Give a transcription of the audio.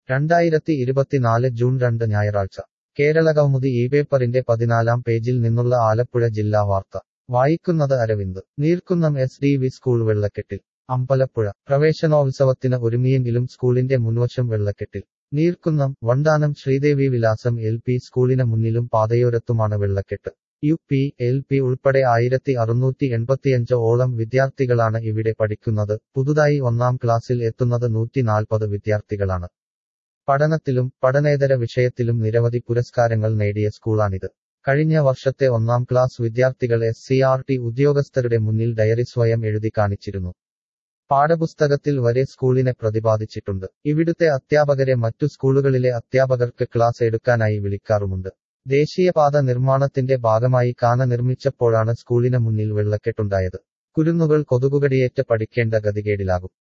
രണ്ടായിരത്തി ഇരുപത്തിനാല് ജൂൺ രണ്ട് ഞായറാഴ്ച കേരളകൗമുദി ഈ പേപ്പറിന്റെ പതിനാലാം പേജിൽ നിന്നുള്ള ആലപ്പുഴ ജില്ലാ വാർത്ത വായിക്കുന്നത് Aravind Neerkunnam S D V school വെള്ളക്കെട്ടിൽ അമ്പലപ്പുഴ പ്രവേശനോത്സവത്തിന് ഒരുമിയെങ്കിലും സ്കൂളിന്റെ മുൻവശം വെള്ളക്കെട്ടിൽ നീർക്കുന്നം വണ്ടാനം ശ്രീദേവി വിലാസം എൽ പി സ്കൂളിന് മുന്നിലും പാതയോരത്തുമാണ് വെള്ളക്കെട്ട് യു പി എൽ പി ഉൾപ്പെടെ ആയിരത്തി അറുന്നൂറ്റി എൺപത്തിയഞ്ച് ഓളം വിദ്യാർത്ഥികളാണ് ഇവിടെ പഠിക്കുന്നത് പുതുതായി ഒന്നാം ക്ലാസ്സിൽ എത്തുന്നത് നൂറ്റി നാൽപ്പത് വിദ്യാർത്ഥികളാണ് പഠനത്തിലും പഠനേതര വിഷയത്തിലും നിരവധി പുരസ്കാരങ്ങൾ നേടിയ സ്കൂളാണിത് കഴിഞ്ഞ വർഷത്തെ ഒന്നാം ക്ലാസ് വിദ്യാർത്ഥികൾ എസ് സി ആർ ടി ഉദ്യോഗസ്ഥരുടെ മുന്നിൽ ഡയറി സ്വയം എഴുതി കാണിച്ചിരുന്നു പാഠപുസ്തകത്തിൽ വരെ സ്കൂളിനെ പ്രതിപാദിച്ചിട്ടുണ്ട് ഇവിടുത്തെ അധ്യാപകരെ മറ്റു സ്കൂളുകളിലെ അധ്യാപകർക്ക് ക്ലാസ് എടുക്കാനായി വിളിക്കാറുമുണ്ട് ദേശീയപാത നിർമ്മാണത്തിന്റെ ഭാഗമായി കാന നിർമ്മിച്ചപ്പോഴാണ് സ്കൂളിന് മുന്നിൽ വെള്ളക്കെട്ടുണ്ടായത് കുരുന്നുകൾ കൊതുകുകടിയേറ്റ് പഠിക്കേണ്ട ഗതികേടിലാകും